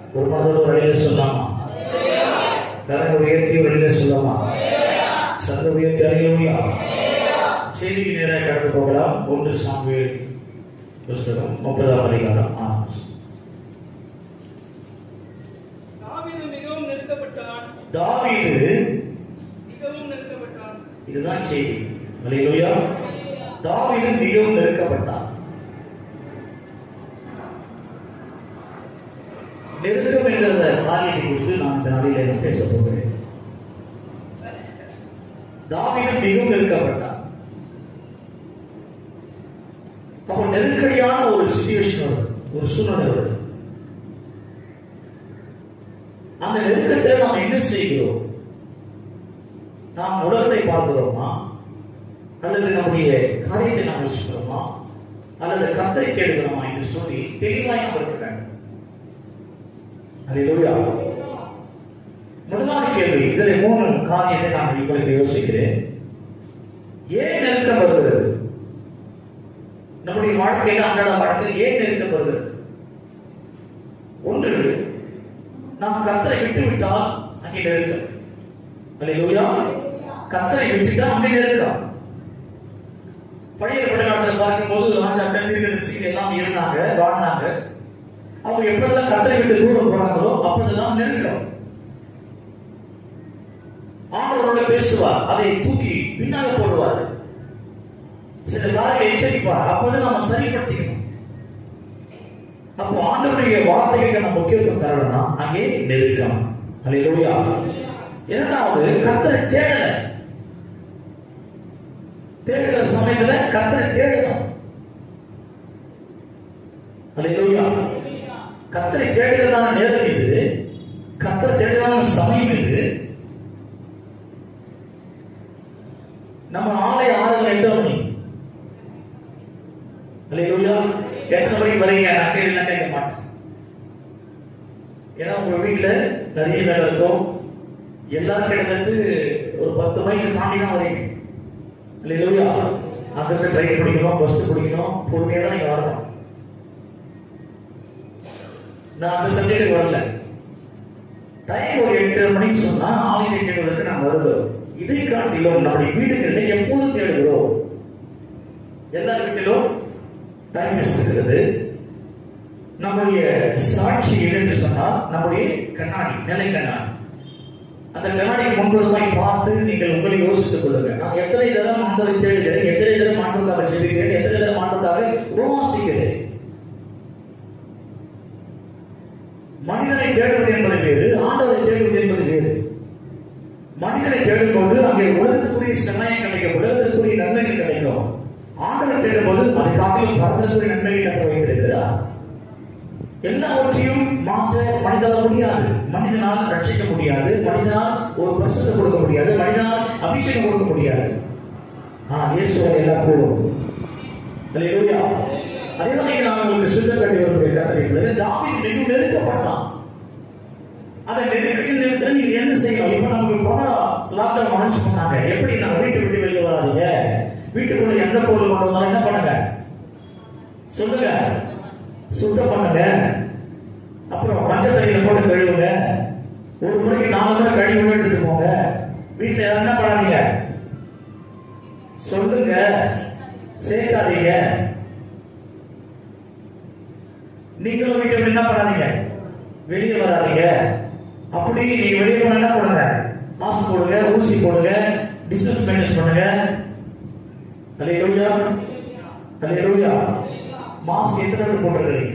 ஒரு மதோட வழியில சொல்லாமா கரை உயர்த்தி வழியில சொல்லாமா சந்த உயர்த்தி அலையிலுமையா செய்திக்கு நேராக கடந்து போகலாம் ஒன்று சாமுவேல் புஸ்தகம் முப்பதாம் அதிகாரம் ஆ தாவீது மிகவும் நெருக்கப்பட்டான் தாவீது மிகவும் நெருக்கப்பட்டான் இதுதான் செய்தி அல்லேலூயா தாவீது மிகவும் நெருக்கப்பட்டான் நெருக்கம் என்கிற காரியத்தை குறித்து நான் இந்த நாளில் பேச போகிறேன் தாவீது மிகவும் நெருக்கப்பட்டான் அப்போ நெருக்கடியான ஒரு சுச்சுவேஷன் வரும் ஒரு சூழ்நிலை வரும் அந்த நெருக்கத்தில் நாம் என்ன செய்கிறோம் நாம் உலகத்தை பார்க்கிறோமா அல்லது நம்முடைய காரியத்தை நாம் யோசிக்கிறோமா அல்லது கத்தரை கேட்கிறோமா என்று சொல்லி தெளிவாய் நாம் இருக்க வேண்டும் அல்லேலூயா முதலாவது கேள்வி இதில் மூணு காரியத்தை நான் உங்களுக்கு யோசிக்கிறேன் ஏன் நெருக்கம் வருகிறது நம்முடைய வாழ்க்கையில் அன்றாட வாழ்க்கையில் ஏன் நெருக்கம் வருகிறது ஒன்று நாம் கத்தரை விட்டு விட்டால் அங்கே நெருக்கம் அல்லேலூயா கத்தரை விட்டுட்டா அங்கே நெருக்கம் பழைய படையாளத்தில் பார்க்கும்போது ராஜாக்கள் தீர்க்கதரிசிகள் எல்லாம் இருந்தாங்க வாழ்ந்தாங்க அவங்க எப்பொழுதெல்லாம் கத்தரை விட்டு தூரம் போனாங்களோ அப்பொழுதெல்லாம் நெருக்கம் ஆண்டவரோட பேசுவார் அதை தூக்கி பின்னாக போடுவார் சில காரியங்களை எச்சரிப்பார் அப்பொழுது நம்ம சரிப்படுத்திக்கணும் அப்போ ஆண்டவருடைய வார்த்தைகளுக்கு நம்ம முக்கியத்துவம் தரணும்னா அங்கே நெருக்கம் அல்லேலூயா இரண்டாவது கர்த்தரை தேடல தேடுகிற சமயத்துல கர்த்தரை தேடணும் அல்லேலூயா கர்த்தரை தேடுகிறதான நேரம் இது கர்த்தரை தேடுகிறதான சமயம் இது நம்ம ஆலய ஆறுதல் எத்தனை மணி அல்லேலூயா எத்தனை மணிக்கு வரீங்க நான் கேள்வி கேட்க மாட்டேன் ஏன்னா உங்க வீட்டுல நிறைய வேலை இருக்கும் எல்லாரும் கிட்டத்தட்ட ஒரு பத்து மணிக்கு தாண்டி தான் வரீங்க இல்லையா அங்கிருந்து ட்ரெயின் பிடிக்கணும் பஸ் பிடிக்கணும் பொறுமையாக தான் நீங்க வரணும் நான் அந்த சப்ஜெக்டுக்கு வரல டைம் ஒரு எட்டு மணிக்கு சொன்னா ஆலய தேடுவதற்கு நான் வருகிறோம் இதை காட்டிலும் நம்முடைய வீடுகளில் எப்போது தேடுகிறோம் எல்லா வீட்டிலும் டைம் இருக்கிறது நம்முடைய சாட்சி எது என்று சொன்னால் நம்முடைய கண்ணாடி நிலை கண்ணாடி அந்த கண்ணாடிக்கு முன்புறமாய் பார்த்து நீங்கள் உங்களை யோசித்துக் கொள்ளுங்க நான் எத்தனை தரம் ஆண்டவரை தேடுகிறேன் எத்தனை தரம் ஆண்டவருக்காக செல்கிறேன் எத்தனை தரம் ஆண்டவருக்காக உபவாசிக்கிறேன் மனிதனை தேடுவது என்பது வேறு ஆண்டவரை தேடுவது என்பது வேறு மனிதனை தேடும்போது அங்கே உலகத்துக்குரிய சமயம் கிடைக்கும் உலகத்துக்குரிய நன்மைகள் கிடைக்கும் ஆண்டவரை தேடும்போது அதை காட்டிலும் பரதற்குரிய நன்மைகளை கற்று வைத்திருக்கிறார் எல்லாவற்றையும் மாற்ற மனிதனால் முடியாது மனிதனால் ரட்சிக்க முடியாது மனிதனால் ஒரு பிரசத்தை கொடுக்க முடியாது மனிதனால் அபிஷேகம் கொடுக்க முடியாது ஆ இயேசுவை எல்லாம் கூடும் அல்லேலூயா அதே மாதிரி நான் உங்களுக்கு சுத்த கட்டி வரக்கூடிய கட்டளை தாவீது மிகவும் நெருக்கப்பட்டான் அதை நெருக்கடியில் நிறுத்த நீங்க என்ன செய்யணும் இப்ப நமக்கு கொரோனா லாக்டவுன் அனுப்பிச்சு பண்ணாங்க எப்படி நான் வீட்டை விட்டு வெளியே வராதீங்க வீட்டுக்குள்ள எந்த பொருள் கொண்டு வந்தாலும் என்ன பண்ணுங்க சொல்லுங்க சுத்தம் பண்ணுங்க அப்புறம் மஞ்சள் தண்ணியில போட்டு கழுவுங்க ஒரு முறைக்கு நாலு முறை கழுவி எடுத்துட்டு போங்க வீட்டுல யாரும் என்ன பண்ணாதீங்க சொல்லுங்க சேர்க்காதீங்க நீங்களும் வீட்டை விட்டு என்ன பண்ணாதீங்க வெளியே வராதீங்க அப்படி நீங்க வெளியே போனா என்ன பண்ணுங்க மாஸ்க் போடுங்க ஊசி போடுங்க டிஸ்டன்ஸ் மெயின்டைன் பண்ணுங்க அல்லேலூயா அல்லேலூயா மாஸ்க் எத்தனை பேர் போட்டுருக்கீங்க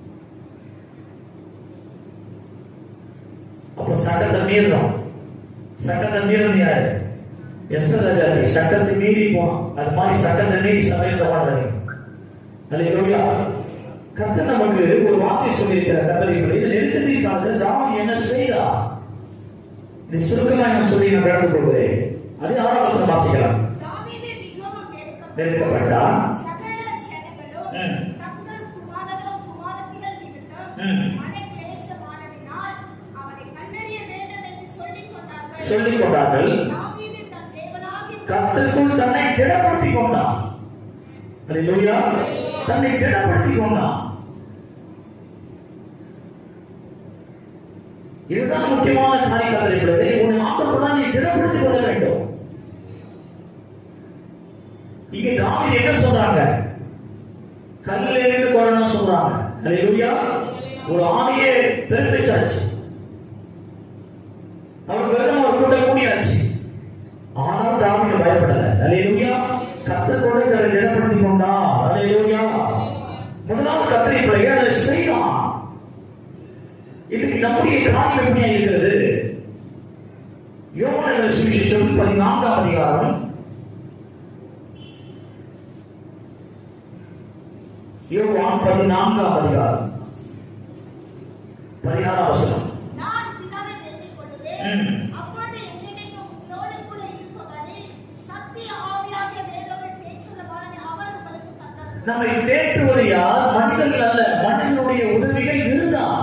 அப்ப சட்டத்தை மீறணும் சட்டத்தை மீறது யாரு எஸ்தர் ராஜாதி சட்டத்தை மீறி போனோம் அது மாதிரி சட்டத்தை மீறி சமயத்தை வாழ்றீங்க அல்லேலூயா கர்த்தர் நமக்கு ஒரு வார்த்தை சொல்லியிருக்கிற கத்தரிப்படி இந்த நெருக்கத்தின் காலத்தில் தாவன் என்ன செய்தா இதை சுருக்கமா என்ன சொல்லி நான் கடந்து போகிறேன் அது ஆறாம் வசனம் வாசிக்கலாம் தாவீது மிகவும் நெருக்கப்பட்டான். நெருக்கப்பட்டான் சகல ஜனங்களும் ம். தங்கள் குமாரரும் குமாரத்திகள் நிமித்தம் ம். மனக்லேசமானதினால் அவனை கண்டறிய வேண்டும் என்று சொல்லிக் கொண்டார்கள். சொல்லிக் கொண்டார்கள் தாவீது தன் தேவனாகிய கர்த்தருக்குள் தன்னை திடப்படுத்திக் கொண்டான் அல்லேலூயா தன்னை திடப்படுத்திக் கொண்டான் இதுதான் முக்கியமான காரியம் கத்திரிப்பது உன்னை ஆண்டவர்களால் நீ திடப்படுத்திக் கொள்ள வேண்டும் இங்க தாவீது என்ன சொல்றாங்க கல்லில் இருந்து கொள்ளணும் சொல்றாங்க அல்லேலூயா ஒரு ஆணையை பிறப்பிச்சாச்சு அவர் வெறும் ஒரு கூட்டம் கூடியாச்சு ஆனால் தாவீது பயப்படல அல்லேலூயா கத்தர் கூட அதை திடப்படுத்தி கொண்டா அல்லேலூயா முதலாவது கத்தரை பிள்ளைங்க அதை செய்தான் இன்னைக்கு நம்முடைய காரியம் எப்படியா இருக்கிறது யோவான சுவிசேஷம் பதினான்காம் அதிகாரம் யோவான் பதினான்காம் அதிகாரம் பதினாறாம் வசனம் நான் பிதாவை வேண்டிக் கொள்ளுவேன். ம். அப்பொழுது என்னிடையும் உங்களோடுகூட இருப்பவரே, சத்திய ஆவியாகிய தேவன் பேச்சுள்ளவரான அவர் உங்களுக்கு தந்தார். நம்மை தேற்றுவது யார் மனிதர்கள் அல்ல மனிதனுடைய உதவிகள் இருந்தால்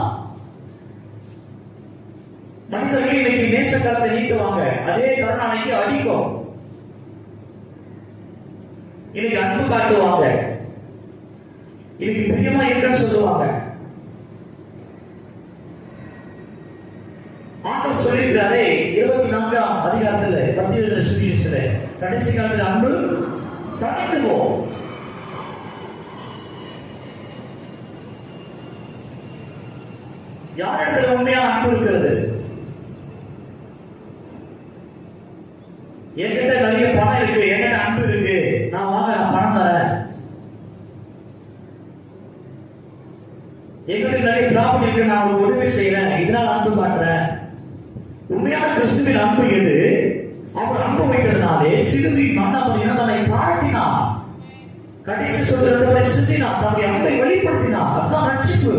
மனிதர்கள் இன்னைக்கு நேசக்கரத்தை நீட்டுவாங்க அதே கருணாநிதிக்கு அடிக்கும் இன்னைக்கு அன்பு காட்டுவாங்க இன்னைக்கு பிரியமா இருக்கன்னு சொல்லுவாங்க ஆண்டவர் சொல்லியிருக்கிறாரே இருபத்தி நான்காம் அதிகாரத்துல பத்திய சுவிசேஷத்துல கடைசி காலத்தில் அன்பு தடைந்து போகும் யாரிடத்துல உண்மையான அன்பு இருக்கிறது என்கிட்ட நிறைய பணம் இருக்கு என்கிட்ட அன்பு இருக்கு நான் வாங்க நான் பணம் தரேன் என்கிட்ட நிறைய ப்ராப்பர்ட்டி இருக்கு நான் உங்களுக்கு உதவி செய்யறேன் இதனால் அன்பு காட்டுறேன் உண்மையான கிறிஸ்துவின் அன்பு எது அவர் அன்பு வைக்கிறதுனாலே சிலுவையின் மன்னவர் இனதனை தாழ்த்தினார் கடைசி சொல்கிறதை சிந்தினார் தன்னுடைய அன்பை வெளிப்படுத்தினார் அதுதான் ரட்சிப்பு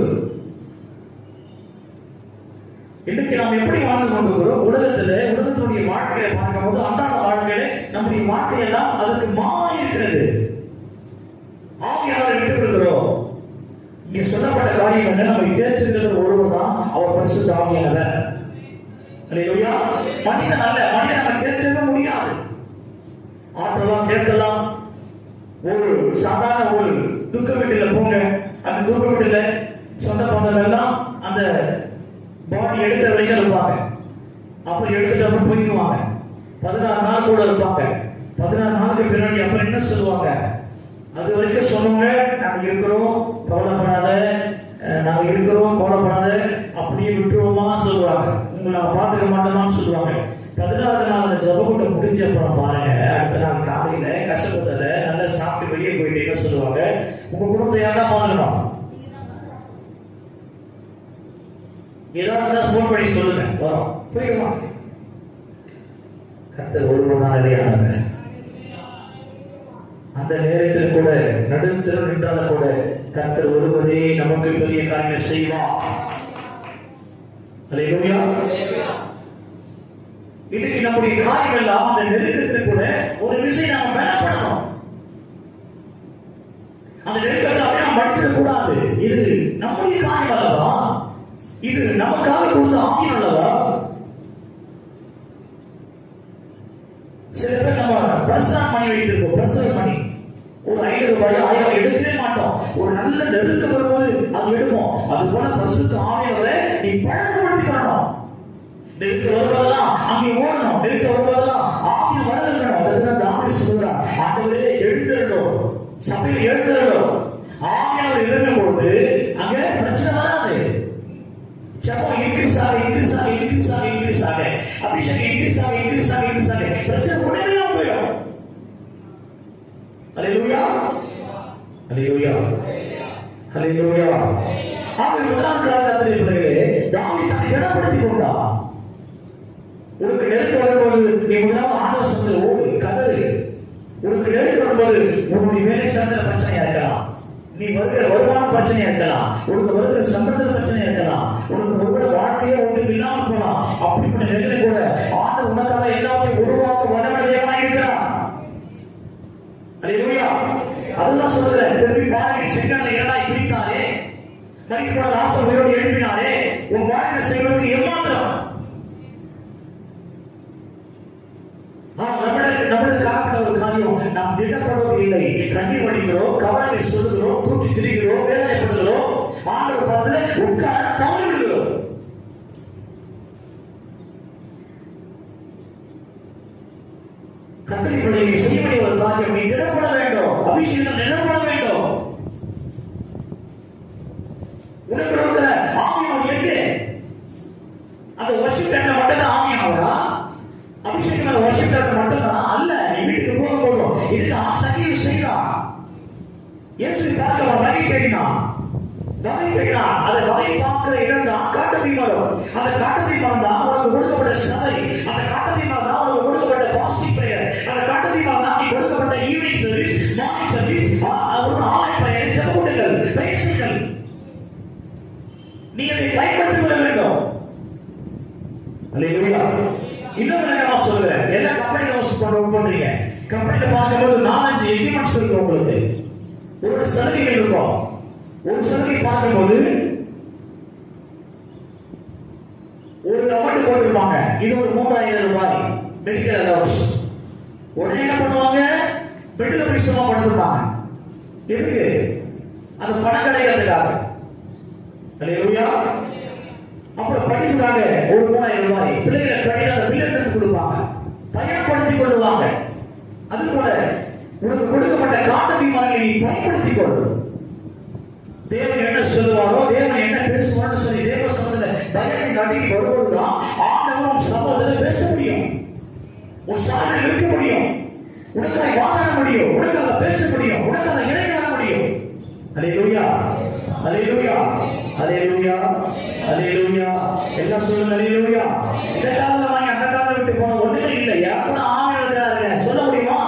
இன்னைக்கு நாம் எப்படி வாழ்ந்து கொண்டிருக்கிறோம் உலகத்துல உலகத்தினுடைய வாழ்க்கையை பார்க்கும்போது அன்றாட வாழ்க்கையில நம்முடைய வாழ்க்கையெல்லாம் அதுக்கு மாறி இருக்கிறது ஆவியாளர் விட்டு விடுகிறோம் இங்க சொல்லப்பட்ட காரியம் என்ன நம்மை தேற்றுகிற ஒருவர் தான் அவர் பரிசுத்த ஆவியானவர் அல்லேலூயா மனிதன் அல்ல மனிதன் நம்ம தேற்றவே முடியாது ஆற்றலாம் தேற்றலாம் ஒரு சாதாரண ஒரு துக்க வீட்டுல போங்க அந்த துக்க வீட்டுல சொந்த பந்தம் எல்லாம் அந்த பாடி எடுத்த வரைக்கும் இருப்பாங்க அப்புறம் எடுத்துட்டு அப்புறம் போயிடுவாங்க பதினாறு நாள் கூட இருப்பாங்க பதினாறு நாளுக்கு பின்னாடி அப்புறம் என்ன சொல்லுவாங்க அது வரைக்கும் சொன்னவங்க நாங்க இருக்கிறோம் கவலைப்படாத அஹ், நாங்க இருக்கிறோம் கவலைப்படாத அப்படியே விட்டுருவோமா சொல்லுவாங்க உங்களை நாங்க பாத்துக்க மாட்டோமான்னு சொல்லுவாங்க பதினாறு நாள் அந்த ஜபக்கூட்டம் முடிஞ்ச அப்புறம் பாருங்க அடுத்த நாள் காலையில கசப்பத்துல நல்லா சாப்பிட்டு வெளியே போயிட்டீங்கன்னு சொல்லுவாங்க உங்க குடும்பத்தை யாரா பாத்துக்கணும் ஏதாவது ஃபோன் பண்ணி சொல்லுங்க வரோம் போயிடுவாங்க கத்தர் ஒருவர் தான் நிலையானவர் அந்த நேரத்தில் கூட நடுத்தரம் நின்றாலும் கூட கர்த்தர் ஒருவரே நமக்கு பெரிய காரியம் செய்வார் அல்லேலூயா இன்னைக்கு நம்முடைய காரியம் எல்லாம் அந்த நெருக்கத்தில் கூட ஒரு விஷயம் நாம பலப்படணும் அந்த நெருக்கத்தில் அப்படியே நாம் மடிச்சிட கூடாது இது நம்முடைய காரியம் அல்லவா இது நமக்காக கொடுத்த ஆகியம் அல்லவா சில பேர் நம்ம பர்சனல் மணி வைத்திருக்கோம் பர்சனல் மணி ஒரு ஐநூறு ரூபாய் ஆயிரம் எடுக்கவே மாட்டோம் ஒரு நல்ல நெருக்கம் வரும்போது அது எடுப்போம் அது போல பரிசுத்த ஆவியவரை நீ பழக்கப்படுத்திக்கணும் நெருக்க வருவதெல்லாம் அங்கே ஓடணும் நெருக்க வருவதெல்லாம் ஆவிய வரணும் அதுதான் தாமரை சொல்கிறார் ஆண்டவரே எழுந்திரணும் சபையில் எழுந்திரணும் ஆவியானவர் இருந்த பொழுது அங்க பிரச்சனை வராது ஜபம் இன்க்ரீஸ் ஆக இன்க்ரீஸ் ஆக இன்க்ரீஸ் ஆக இன்க்ரீஸ் ஆக அபிஷேகம் இன்க்ரீஸ் ஆக இன்க்ரீஸ் ஆக இன்க்ரீஸ் ஆக பிரச்சனை உடனே போயிடும் அல்லேலூயா அல்லேலூயா அல்லேலூயா ஆக முதலாம் காலத்தில் பிள்ளைகளே தாவீது தன்னை இடப்படுத்திக் கொண்டார் உனக்கு நெருக்க வரும்போது நீ முதலாவது ஆண்டவர் சந்தில் ஓடு கதறு உனக்கு நெருக்க வரும்போது உன்னுடைய வேலை சார்ந்த பிரச்சனையா இருக்கலாம் நீ வருகிற வருமான பிரச்சனையா இருக்கலாம் உனக்கு வருகிற சம்பளத்தில் பிரச்சனையா இருக்கலாம் உனக்கு ஒருவேளை வாழ்க்கையே ஒன்றும் இல்லாமல் போலாம் அப்படிப்பட்ட நிலையில கூட ஆண்டு உனக்காக எல்லாத்தையும் உருவாக்க வல்லமையவனா இருக்கிறான் அல்லேலூயா அதுதான் சொல்றேன் திரும்பி பாருங்க செங்கல்ல இரண்டாய் பிரித்தாரே மறிக்கப்பட லாசர் உயிரோடு எழுப்பினாரே உன் வாழ்க்கை செய்வதற்கு எம்மாத்திரம் நாம் நம்மளுக்கு நம்மளுக்கு காக்கப்பட்ட ஒரு காரியம் நாம் திட்டப்படுவது இல்லை கண்ணீர் வடிக்கிறோம் கவலையை சொல்லுகிறோம் தூக்கி திரிகிறோம் வேதனைப்படுகிறோம் ஆண்டவர் பார்த்துல உட்கார தவறு விடுகிறோம் நீ செய்ய வேண்டிய ஒரு காரியம் நீ திடப்பட வேண்டும் அபிஷேகம் நிலப்பட வேண்டும் உனக்கு இருக்கிற ஆவியம் எங்கே அந்த வர்ஷிப் டைம்ல மட்டும் தான் ஆவியானவரா அபிஷேகம் அந்த வர்ஷிப் டைம்ல மட்டும் தானா அல்ல நீ வீட்டுக்கு போக போதும் இதுக்கு சகிவு செய்தான் இயேசு பார்க்க அவன் வகை தேடினான் வகை தேடினான் அதை வகை பார்க்கிற இடம் தான் காட்டதி மரம் அந்த காட்டதி மரம் தான் உனக்கு கொடுக்கப்பட்ட சபை அந்த காட்டதி மரம் தான் உனக்கு கொடுக்கப்பட்ட பாசிட்டிவ் பிரேயர் அந்த காட்டதி மரம் தான் நீ கொடுக்கப்பட்ட ஈவினிங் சர்வீஸ் மார்னிங் சர்வீஸ் ஒரு ஆன்லைன் பெயரை ஜெபக்கூட்டங்கள் பேசுங்கள் நீ அதை பயன்படுத்திக் கொள்ள வேண்டும் அல்லேலூயா இன்னொரு நான் சொல்றேன் எல்லா கம்பெனில ஒர்க் பண்றீங்க கம்பெனில பார்க்கும்போது நாலஞ்சு எக்யூப்மெண்ட்ஸ் இருக்கு உங்களுக்கு ஒரு சலுகைகள் இருக்கும் ஒரு சலுகை பார்க்கும்போது ஒரு அமௌண்ட் போட்டிருப்பாங்க இது ஒரு மூன்றாயிரம் ரூபாய் மெடிக்கல் அலவன்ஸ் உடனே என்ன பண்ணுவாங்க பெட்ல போய் சும்மா படுத்துப்பாங்க எதுக்கு அது பணம் கிடைக்கிறதுக்காக அல்லேலூயா அப்புறம் படிப்புக்காக ஒரு மூணாயிரம் ரூபாய் பிள்ளைகளை கட்டி அந்த பிள்ளைகளுக்கு கொடுப்பாங்க பயன்படுத்திக் கொள்ளுவாங்க அது போல உனக்கு கொடுக்கப்பட்ட காட்டதி மரங்களை நீ பயன்படுத்திக் கொள் தேவன் என்ன சொல்லுவாரோ தேவன் என்ன பேசுவார்னு சொல்லி தேவ சமூகத்துல பயத்தை நடுங்கி வருவதுதான் ஆண்டவர் உன் சமூகத்தில் பேச முடியும் உன் சாதனை இருக்க முடியும் உனக்காக வாதாட முடியும் உனக்காக பேச முடியும் உனக்காக இறையாட முடியும் அலையிலூயா அலையிலூயா அலையிலூயா அலையிலூயா எல்லாம் சொல்லுங்க அலையிலூயா இந்த காலம் வாங்கி அந்த காலம் விட்டு போன ஒண்ணுமே இல்லையா கூட ஆமை இருக்கிறாருங்க சொல்ல முடியுமா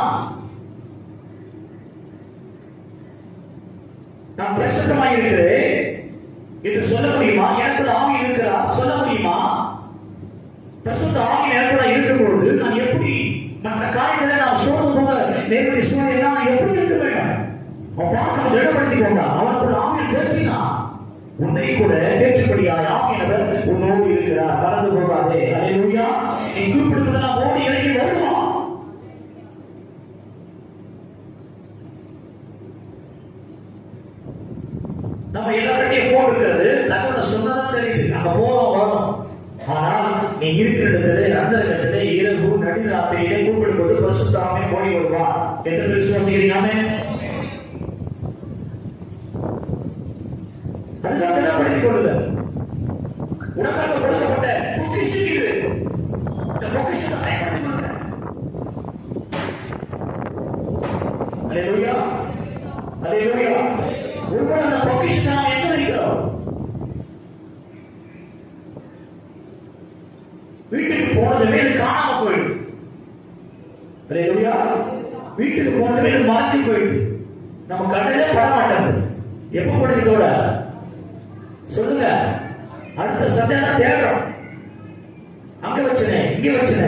நான் பிரசன்னமாக இருக்கிறேன் என்று சொல்ல முடியுமா எனக்குள்ள ஆவி இருக்கிறா சொல்ல முடியுமா பிரசுத்த ஆவி எனக்குள்ள இருக்கும் பொழுது நான் எப்படி மற்ற காரியங்களை நான் சோதனை போக நேரடி சூழ்நிலை நான் எப்படி இருக்க வேண்டும் அவன் பார்க்க திடப்படுத்தி கொண்டான் அவனுக்குள்ள ஆவியை தேர்ச்சினா உன்னை கூட தேற்றுப்படியாய் ஆவியனவர் உன்னோடு இருக்கிறார் மறந்து போகாதே அல்லேலூயா நீ கூப்பிடுவது நான் ஓடி இறங்கி வருவான் நம்ம எல்லாருடைய போன் இருக்கிறது தகவலை சொன்னதான் தெரியுது நம்ம போறோம் வரோம் ஆனால் நீ இருக்கிற இடத்துல அந்த இடத்துல இரவு நடுராத்திரியிலே கூப்பிடும் போது பரிசுத்தாமே ஓடி வருவான் எத்தனை பேர் விசுவாசிக்கிறீங்க அதுதான் திடப்படுத்திக் கொள்ளுதல் உனக்காக கொடுக்கப்பட்ட பொக்கிஷம் இது இந்த பொக்கிஷத்தை பயன்படுத்திக் கொள்ளுங்க அல்லேலூயா அல்லேலூயா ஒருவேளை அந்த பொக்கிஷத்தை நாம் எங்க வைக்கிறோம் வீட்டுக்கு போனதுமே இது காணாம போயிடுது அல்லேலூயா வீட்டுக்கு போனதுமே இது மறைஞ்சு போயிடுது நம்ம கண்ணிலே பட மாட்டேங்குது எப்ப படுது இதோட சொல்லுங்க அடுத்த சத்தியம் தேடுறோம் அங்க வச்சனே இங்க வச்சனே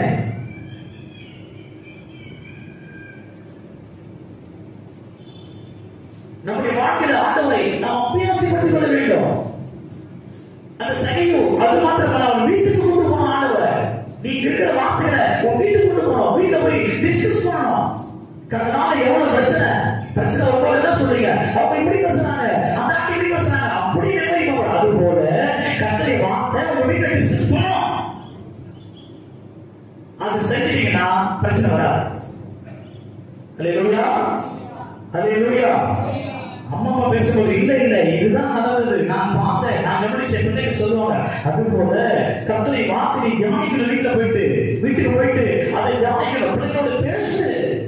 நம்முடைய வாழ்க்கையில ஆண்டவரை நாம் அபியாசப்படுத்திக் கொள்ள வேண்டும் அந்த சகையும் அது மாத்திரமல்ல அவன் வீட்டுக்கு கொண்டு போன ஆண்டவரை நீ இருக்கிற வார்த்தையில உன் வீட்டுக்கு கொண்டு போனோம் வீட்டுல போய் டிஸ்கஸ் பண்ணணும் கடனால எவ்வளவு பிரச்சனை பிரச்சனை வரும்போது என்ன சொல்றீங்க அவங்க இப்படி பேசுறாங்க அந்த ஆண்டி இப்படி பேசுறாங்க அப்படி நினைவு அது போல கத்தரை வார்த்தை உங்க வீட்டுல டிஸ்கஸ் பண்ணணும் அது செஞ்சீங்கன்னா பிரச்சனை வராது அல்லேலூயா அல்லேலூயா அம்மா அப்பா பேசும்போது இல்ல இல்ல இதுதான் நடந்தது நான் பார்த்தேன் நான் கவனிச்ச பிள்ளைங்க சொல்லுவாங்க அது போல கத்தரை வார்த்தை நீ தியானிக்கிற வீட்டுல போயிட்டு வீட்டுக்கு போயிட்டு அதை தியானிக்கிற பிள்ளைகளோட பேசு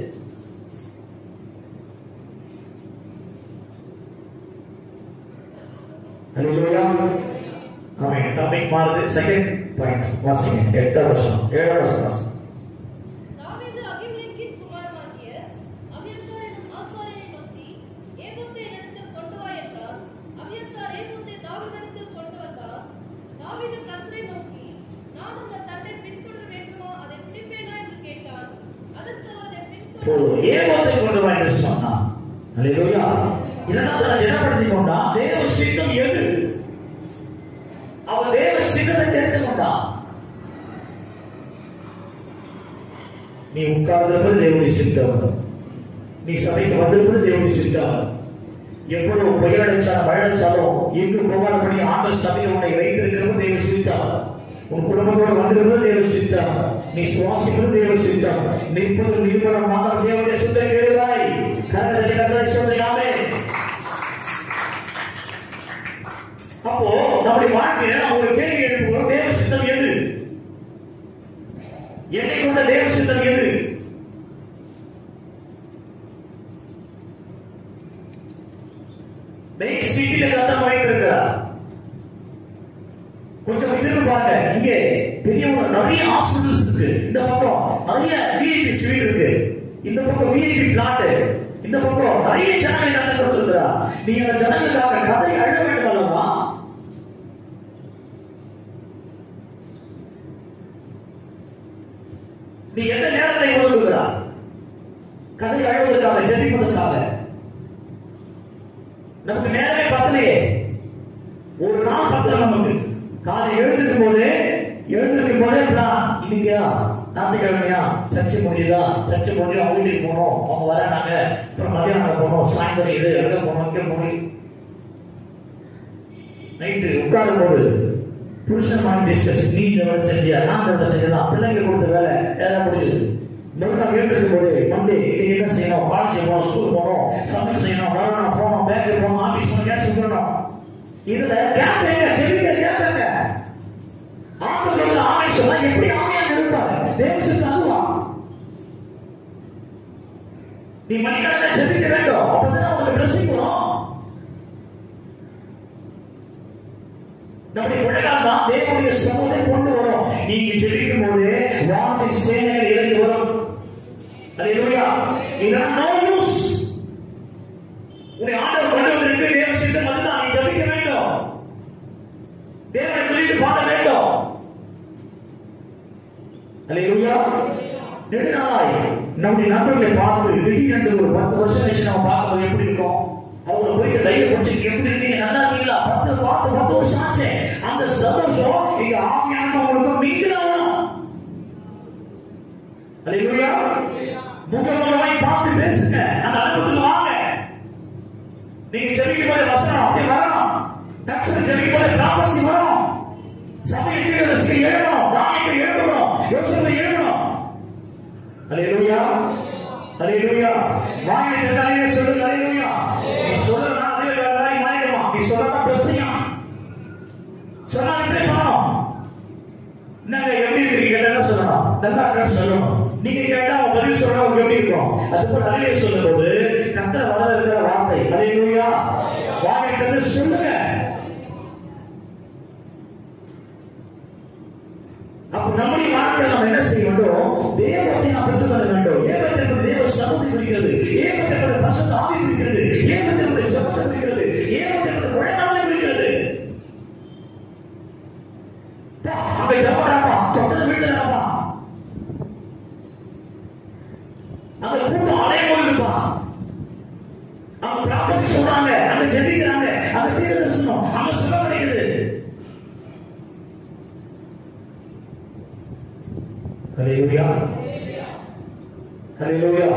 அல்லேலூயா ஆமென் டாபிக் மாறுது செகண்ட் பாயிண்ட் வாசிங்க எட்டாம் வருஷம் ஏழாம் வருஷம் வாசிங்க தாவீது அகிமெலேக்கின் குமாரனாகிய அபியத்தார் என்னும் ஆசாரியனை நோக்கி, ஏபோத்தை என்னிடத்தில் கொண்டு வா என்றார். அபியத்தார் ஏபோத்தை தாவீதிடத்தில் கொண்டு வந்தார். தாவீது கர்த்தரை நோக்கி, நான் உள்ள தண்டை பின்தொடர வேண்டுமா? அதை பிடிப்பேனா என்று கேட்டான். அதற்கு அவர் அதை பின்தொடர போதும் ஏகோத்தை கொண்டு வா என்று சொன்னான் அல்லேலூயா இரண்டாவது நான் தினப்படுத்திக் கொண்டான் தேவ சித்தம் எது அவன் தேவ சித்தத்தை தெரிந்து கொண்டான் நீ உட்கார்ந்திருப்பது தேவனுடைய சித்தம் நீ சபைக்கு வந்திருப்பது தேவனுடைய சித்தம் எவ்வளவு புயல் அடிச்சாலும் மழை அடிச்சாலும் எங்கு போகாதபடி ஆண்டு சபையில் உன்னை வைத்திருக்கிறது தேவ சித்தம் உன் குடும்பத்தோடு வந்திருப்பது தேவ சித்தம் நீ சுவாசிப்பது தேவ சித்தம் நிற்பது நிர்மலமாக தேவனுடைய சித்தம் கேளுவாய் கர்த்தரை கர்த்தரை சொல்லையாமே அப்போ நம்முடைய வாழ்க்கையில நம்ம ஒரு கேள்வி எழுப்புகிறோம் தேவ சித்தம் எது என்னை கொண்ட தேவ சித்தம் எது மெயின் ஸ்ட்ரீட்டில் கத்தம் வைத்திருக்கிறார் கொஞ்சம் திரும்பி பாருங்க இங்க பெரிய ஒரு நிறைய ஹாஸ்பிட்டல்ஸ் இருக்கு இந்த பக்கம் நிறைய விஐபி ஸ்வீட் இருக்கு இந்த பக்கம் விஐபி பிளாட் இந்த பக்கம் நிறைய ஜனங்களை கதை கொடுத்திருக்கிறா நீங்க அந்த ஜனங்களுக்காக கதை அழ வேண்டும் அல்லவா நீ எந்த நேரத்தை ஒதுக்குகிறார் கதை அழுவதற்காக ஜெபிப்பதற்காக நமக்கு நேரமே பத்தலையே ஒரு நாள் பத்தல நமக்கு காலை எழுந்திருக்கும் போது எழுந்திருக்கும் போதே பிளான் இன்னைக்கா ஞாயிற்றுக்கிழமையா சர்ச்சை முடியுதா சர்ச்சை முடிஞ்சு அவங்க வீட்டுக்கு போகணும் அவங்க வரானாங்க அப்புறம் மதியானம் அங்க போகணும் சாயந்தரம் இது எங்க போகணும் இங்க போகணும் நைட்டு உட்காரும் போது புருஷன் மாதிரி டிஸ்கஸ் நீ இந்த வேலை செஞ்சியா நான் இந்த வேலை செஞ்சதா பிள்ளைங்க கொடுத்த வேலை ஏதாவது முடியுது மறுநாள் எழுந்திருக்கும் போது மண்டே இன்னைக்கு என்ன செய்யணும் காலேஜ் போகணும் ஸ்கூல் போகணும் சமையல் செய்யணும் வரணும் போகணும் பேங்க் போகணும் ஆபீஸ் போகணும் கேஸ் போகணும் இதுல கேப் எங்க செடிக்க கேப் எங்க ஆண்கள் ஆமை சொன்னா எப்படி ஆமையா இருப்பாரு தேவசுக்கு அதுவா நீ மணிக்கணக்கில் செபிக்க வேண்டும் அப்பதான் உங்களுக்கு blessing வரும் நம்முடைய உலகம் தான் தேவனுடைய சமூகத்தை கொண்டு வரும் நீங்க ஜெபிக்கும் போது வானத்தின் சேனைகள் இறங்கி வரும் அல்லேலூயா இதெல்லாம் நோ யூஸ் உன்னை ஆண்டவர் கொண்டு வந்திருக்கு தேவ சித்தம் அதுதான் நீ ஜெபிக்க வேண்டும் தேவனை சொல்லிட்டு பாட வேண்டும் அல்லேலூயா நெடுநாளாய் நம்முடைய நண்பர்களை பார்த்து திடீரென்று ஒரு பத்து வருஷம் கழிச்சு நம்ம பார்க்கும்போது எப்படி இருக்கும் அவங்க போயிட்டு கையை பிடிச்சி எப்படி இருக்கீங்க நல்லா இருக்கீங்களா பத்து பார்த்து பத்து வருஷம் ஆச்சு அந்த சந்தோஷம் இங்க ஆமியான உங்களுக்கு மிங்கலாகணும் அல்லேலூயா முகமுகமாய் பார்த்து பேசுங்க அந்த அனுபவத்துக்கு வாங்க நீங்க ஜெபிக்கும் போது வசனம் அப்படியே வரணும் டக்ஸன் ஜெபிக்கும் போது ப்ராபசி வரும் சபையில் இருக்கிற சில எழுதணும் ராணிக்கு எழுதணும் யோசனை எழுதணும் அல்லேலூயா அல்லேலூயா வாயை திறந்தாலே சொல்லுங்க அல்லேலூயா நீ சொல்லனா அதே வேலை மாறிடுமா நீ சொல்லதான் பிரச்சனையா சொன்னா இப்படி பண்ணணும் நாங்க எப்படி இருக்கீங்க கேட்டா சொல்லணும் நல்லா இருக்கா சொல்லணும் நீங்க கேட்டா அவங்க பதில் சொல்றா அவங்க எப்படி இருக்கும் அது போல அலையே சொல்லும்போது கத்தர வர இருக்கிற வார்த்தை அல்லேலூயா வாயை திறந்து சொல்லுங்க அப்ப நம்முடைய வாழ்க்கையில் நாம் என்ன செய்ய வேண்டும் தேவத்தை நாம் பெற்றுக்கொள்ள வேண்டும் ஏகத்தை என்பது தேவ சமூகத்தை குறிக்கிறது ஏகத்தை என்பது பசங்க ஆவி குறிக்கிறது ஏகத்தை என்பது ஜபத்தை குறிக்கிறது ஏகத்தை என்பது உழைநாளை குறிக்கிறது பா, அங்க ஜபடாப்பா தொட்டது வீட்டுதாப்பா அங்க கூட்டம் அலையும் போதுப்பா அவங்க பிராபசி சொல்றாங்க அங்க ஜெபிக்கிறாங்க அங்க தீர்க்க தரிசனம் அங்க சுகம் கிடைக்குது ஹalleluya ஹalleluya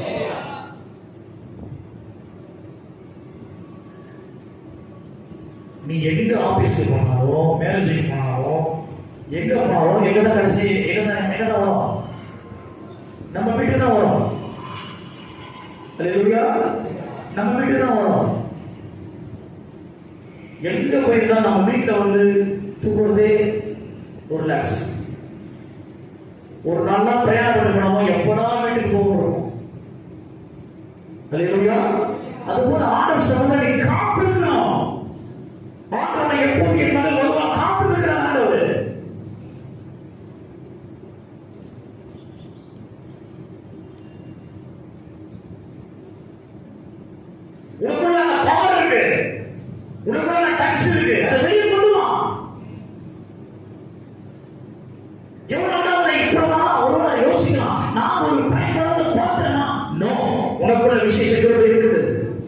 நீ எங்க ஆபீஸ்க்கு போனாலும் மேரேஜுக்கு போனாலும் எங்க போனாலும் எங்க தான் கடைசி எங்க தான் எங்க தான் வரும் நம்ம வீட்டுக்கு தான் வரும் ஹalleluya நம்ம வீட்டுக்கு தான் வரும் எங்க போயிருந்தா நம்ம வீட்டுல வந்து தூங்குறதே ஒரு ரிலாக்ஸ் ஒரு நாள் தான் பிரயாணம் பண்ணி போனோமோ எப்படா வீட்டுக்கு போகிறோம் அல்லேலூயா அது போல ஆண்டவர் சொல்றதை நீ காத்திருக்கணும் ஆண்டவனை எப்போது என் மகன் வருவா காத்திருக்கிறான் ஆண்டவர் உனக்குள்ள அந்த பவர் இருக்கு உனக்குள்ள அந்த டச் இருக்கு அதை வெளியே கொண்டு வா எவ்வளவு நாள் உன்னை இப்படிமா ஒருவரை யோசிக்கலாம் நான் ஒரு பயன்படாத பார்த்தேன்னா நோ உனக்குள்ள விசேஷ கிருபை இருக்குது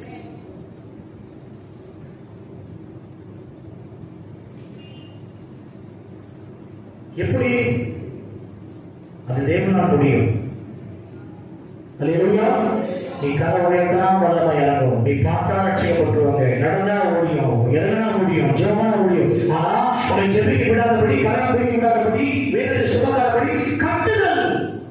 எப்படி அது தேவனால் முடியும் அல்லேலூயா நீ கரை உயர்த்தனா வல்லமை இறங்கும் நீ பார்த்தா ரட்சிக்கப்பட்டுருவாங்க நடந்தா ஓடியும் இறங்கினா ஓடியும் ஜோமான ஓடியும் ஆனா உன்னை ஜெபிக்க விடாதபடி கரம் தூக்கி விடாதபடி வேறு சுமக்காதபடி கட்டுதல்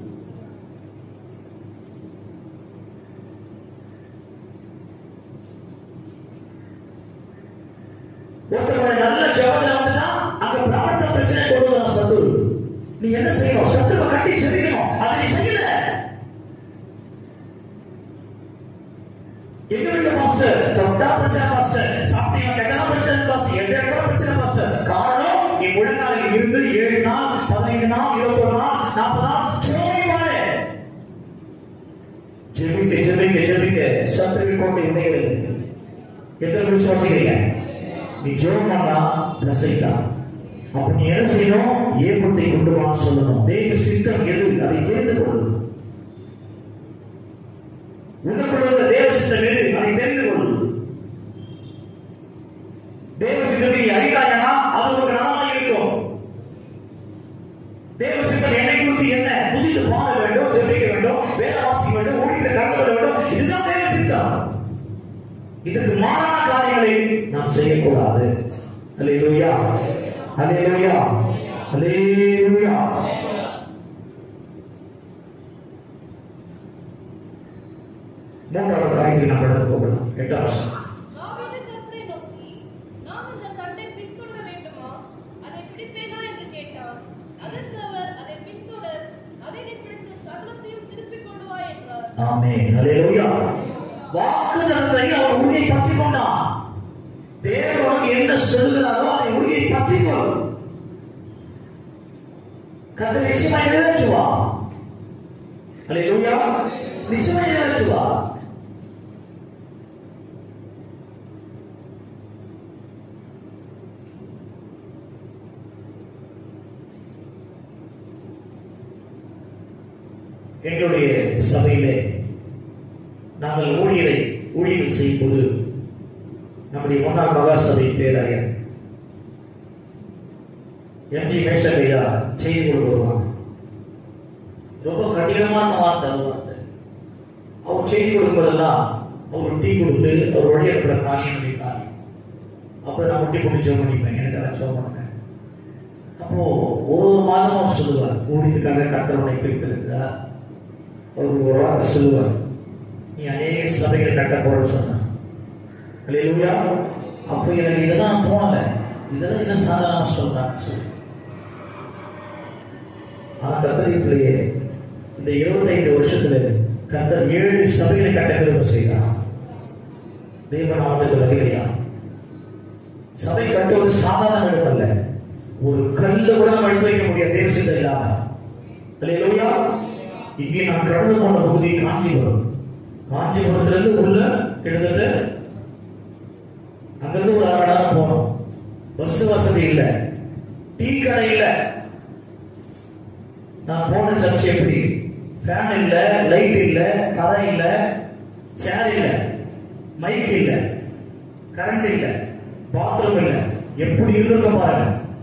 ஒருத்தருடைய நல்ல ஜபத்துல வந்துட்டா அங்க பிராமணத்த பிரச்சனை கொண்டு வரும் சத்துரு நீ என்ன செய்யணும் சத்துருவை கட்டி ஜெபிக்கணும் அதை நீ செய்யல எங்க வீட்டுல பாஸ்டர் தொட்டா பிரச்சனை பாஸ்டர் சாப்பிட்டீங்க கெட்டா பிரச்சனை பாஸ்டர் எந்த இடத்துல பிரச்சனை பாஸ்டர் காரணம் நீ முழங்காலில் இருந்து ஏழு நாள் பதினைந்து நாள் இருபத்தொரு நாள் நாற்பது நாள் ஜெபிப்பாரு ஜெபிக்க ஜெபிக்க ஜெபிக்க சத்துருவை கொண்டு உடைகிறது எத்தனை விசுவாசிக்கிறீங்க நீ ஜெபம் பண்ணா ரசித்தா அப்ப நீ என்ன செய்யணும் ஏகத்தை கொண்டு வான்னு சொல்லணும் தேவ சித்தம் எது அதை தெரிந்து கொள் உனக்குள்ள தேவ சித்தம் எது அதை தெரிந்து கொள் தேவ சித்தத்தை நீ அறிந்தாயனா அது உனக்கு நலமாக இருக்கும் தேவ சித்தம் என்னை குறித்து என்ன புதிது பாட வேண்டும் ஜெபிக்க வேண்டும் வேத வாசிக்க வேண்டும் ஊழியத்தை கற்க வேண்டும் இதுதான் தேவ சித்தம் இதற்கு மாறான காரியங்களை நாம் செய்யக்கூடாது அல்லேலூயா அல்லேலூயா அல்லேலூயா மூன்றாவது காரியத்தை நாம் கடந்து போகலாம் எட்டாம் வருஷம் தாவீது கர்த்தரை நோக்கி, "நாம் இந்த கட்டை பின்தொடர வேண்டுமா? அதை பிடிப்பேனா?" என்று கேட்டான். அதற்கு அவர், "அதை பின்தொடர். அதை நீ பிடித்து சகலத்தையும் திருப்பிக் கொண்டு வா" என்றார். ஆமென் அல்லேலூயா வாக்குதலத்தை அவர் உறுதியை பற்றிக் கொண்டான் தேவன் உனக்கு என்ன சொல்லுகிறாரோ அதை உறுதியை பற்றிக் கொள் கதை நிச்சயமா நிறைவேற்றுவா அல்லேலூயா நிச்சயமா நிறைவேற்றுவா எங்களுடைய சபையிலே நாங்கள் ஊழியரை ஊழியர்கள் செய்யும்போது நம்முடைய ஒன்றாம் மகா சபை பேராயர் எம்ஜி மேஷகையா செய்தி கொண்டு வருவாங்க ரொம்ப கடினமான வார்த்தை அது வார்த்தை அவர் செய்தி கொடுக்கும்போதெல்லாம் அவர் டீ கொடுத்து அவர் வழி இருக்கிற காரியம் என்னுடைய காரியம் அப்போ நான் முட்டி போட்டு ஜோம் பண்ணிப்பேன் எனக்கு அதை ஜோம் பண்ணுங்க அப்போ ஒரு ஒரு மாதமும் அவர் சொல்லுவார் ஊழியத்துக்காக கத்தரவனை பிரித்திருக்கிறார் அவர் ஒரு வார்த்தை சொல்லுவார் நீ அநேக சபைகளை கட்ட போறன்னு சொன்னான் அல்லேலூயா அப்போ எனக்கு இதெல்லாம் தோணல இதெல்லாம் என்ன சாதாரண சொல்றாங்க சொல்லி ஆனா கத்தரிப்பிலேயே இந்த இருபத்தைந்து வருஷத்துல கத்தர் ஏழு சபைகளை கட்ட பெருமை செய்தார் தேவநாமத்துக்கு வகையிலையா சபை கட்டுவது சாதாரண இடம் அல்ல ஒரு கல்லு கூட நம்ம எடுத்து வைக்க முடியாது தேவ சித்தம் இல்லாம அல்லேலூயா இங்கே நான் கடந்து போன பகுதி காஞ்சிபுரம் காஞ்சிபுரத்துல இருந்து உள்ள கிட்டத்தட்ட அங்கிருந்து ஒரு அரை மணி நேரம் போனோம் பஸ் வசதி இல்ல டீ கடை இல்ல நான் போன சர்ச் எப்படி ஃபேன் இல்ல லைட் இல்ல தரை இல்ல சேர் இல்ல மைக் இல்ல கரண்ட் இல்ல பாத்ரூம் இல்ல எப்படி இருந்திருக்க பாருங்க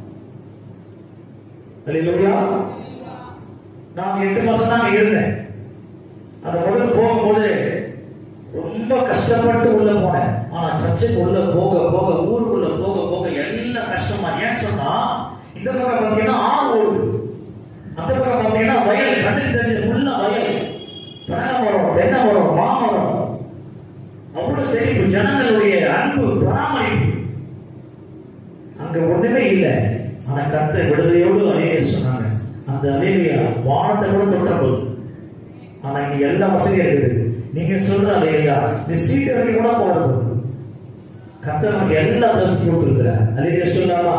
அல்லேலூயா நான் எட்டு மாசம் தான் அங்க இருந்தேன் அந்த முதல் போகும்போது ரொம்ப கஷ்டப்பட்டு உள்ள போனேன் ஆனா சர்ச்சுக்கு உள்ள போக போக ஊருக்குள்ள போக போக எல்லாம் கஷ்டமா ஏன்னு சொன்னா இந்த பக்கம் பாத்தீங்கன்னா ஆறு ஓடுது அந்த பக்கம் பாத்தீங்கன்னா வயல் கண்ணுக்கு தெரிஞ்ச உள்ள வயல் பனை மரம் தென்னை மரம் மாமரம் அவ்வளவு செழிப்பு ஜனங்களுடைய அன்பு பராமரிப்பு அங்க ஒண்ணுமே இல்லை ஆனா கத்த விடுதலையோடு அலையிலே சொன்னாங்க அந்த அலையிலையா வானத்தை கூட தொட்ட போகுது ஆனா இங்க எல்லா வசதியும் இருக்குது நீங்க சொல்ற அலையிலையா இந்த சீட்டு வரைக்கும் கூட போறது கத்த நமக்கு எல்லா பிளஸ் கொடுத்துருக்கிறார் அலையிலே சொன்னாரா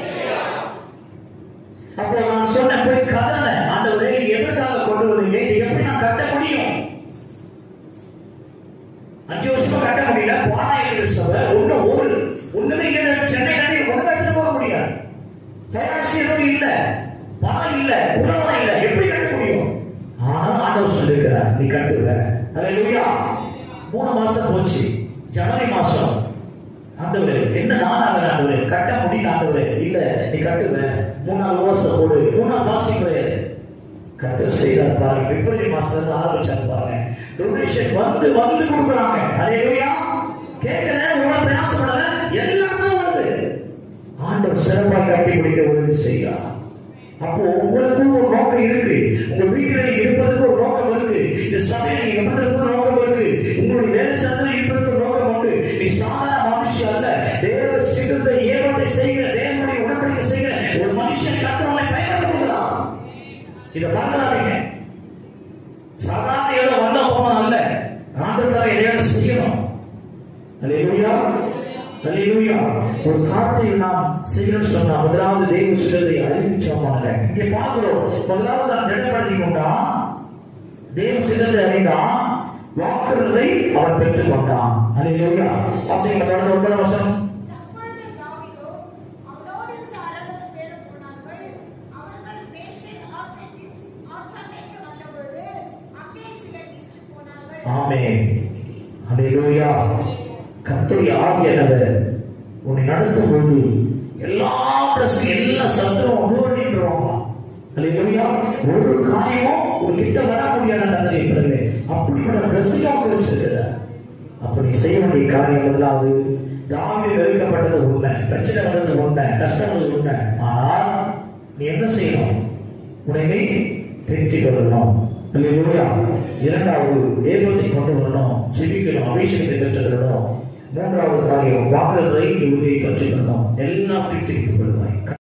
அப்போ நான் சொன்னேன் போய் கதனை ஆண்டவரே எதற்காக கொண்டு வந்தீங்க இது எப்படி நான் கட்ட முடியும் அஞ்சு வருஷமா கட்ட முடியல பானாயில் சபை ஒண்ணு ஒரு ஒண்ணுமே இங்க சென்னை நடி ஒண்ணு எடுத்துட்டு போக முடியாது பைனான்சியல் இல்ல பணம் இல்ல உலகம் இல்ல எப்படி கட்ட முடியும் ஆனா ஆண்டவர் சொல்லிருக்கிறார் நீ கட்டுவ அல்லேலூயா மூணு மாசம் போச்சு ஜனவரி மாசம் ஆண்டவரே என்ன நானாக ஆண்டவரே கட்ட முடியல ஆண்டவரே இல்ல நீ கட்டுவ மூணாவது வருஷம் போடு மூணாவது வாசிக்கிறேன் கத்தர் செய்தார் பாருங்க பிப்ரவரி மாசத்துல இருந்து ஆரம்பிச்சாரு பாருங்க டொனேஷன் வந்து வந்து கொடுக்குறாங்க அலையா கேட்கல உங்களை பிரயாசப்படல எல்லாரும் வருது ஆண்டவர் சிறப்பாக கட்டி பிடிக்க உதவி செய்கிறார் அப்போ உங்களுக்கும் ஒரு நோக்கம் இருக்கு உங்க வீட்டில் நீங்க இருப்பதற்கு ஒரு நோக்கம் இருக்கு இந்த சபையில் நீங்க இருப்பதற்கு ஒரு நோக்கம் இருக்கு உங்களுடைய வேலை சார்ந்த இருப்பதற்கு ஒரு நோக்கம் உண்டு நீ சாதாரண மனுஷன் அல்ல தேவ சித்தத்தை ஏவத்தை செய்கிற தேவனுடைய உடன்படிக்கை செய்கிற ஒரு மனுஷன் கத்தவனை பயன்படுத்துகிறான் இதை மறந்துடாதீங்க சாதாரண ஏதோ வந்த போனா அல்ல ஆண்டுக்காக எதையாவது செய்யணும் அல்லேலூயா அல்லேலூயா ஒரு காரியத்தை நாம் செய்யணும்னு சொன்னா முதலாவது தேவ சிலதை அறிவிச்சோமாங்க இங்கே பார்க்கிறோம் முதலாவது நான் திடப்படுத்தி கொண்டான் தேவ சிலதை அறிந்தான் வாக்குறுதை அவன் பெற்றுக் கொண்டான் அல்லேலூயா வாசிங்க தொடர்ந்து ஒன்பது வருஷம் அப்பொழுது தாவீதோ அவனோடு இருந்த அறுநூறு பேரும் போனார்கள். அவர்கள் பேசின் ஆற்றங்கை- ஆற்றங்கைக்கு வந்தபொழுது அங்கே சிலர் நின்று போனார்கள். ஆமென் அல்லேலூயா கர்த்தருடைய ஆவியானவர் உன்னை நடத்தும் பொழுது எல்லா பிரச்சனை எல்லா சத்துரும் அனுபவிடுவாங்க அல்லேலூயா ஒரு காரியமும் ஒரு கிட்ட வர முடியாத கத்தரை பிறகு அப்படிப்பட்ட பிரச்சனையாக வச்சிருக்கிறார் அப்ப நீ செய்ய வேண்டிய காரியம் முதலாவது தாவி வெறுக்கப்பட்டது உண்மை பிரச்சனை வந்தது உண்மை கஷ்டம் வந்தது உண்மை ஆனால் நீ என்ன செய்யணும் உன்னை திருத்திக் கொள்ளணும் அல்லேலூயா இரண்டாவது ஏகத்தை கொண்டு வரணும் ஜெபிக்கணும் அபிஷேகத்தை பெற்றுக்கொள்ளணும் மூன்றாவது காரியம் வாக்குறதை நீ உதவி பற்றிக்கொள்ளணும் எல்லாம் திருத்திக் கொள்வாய்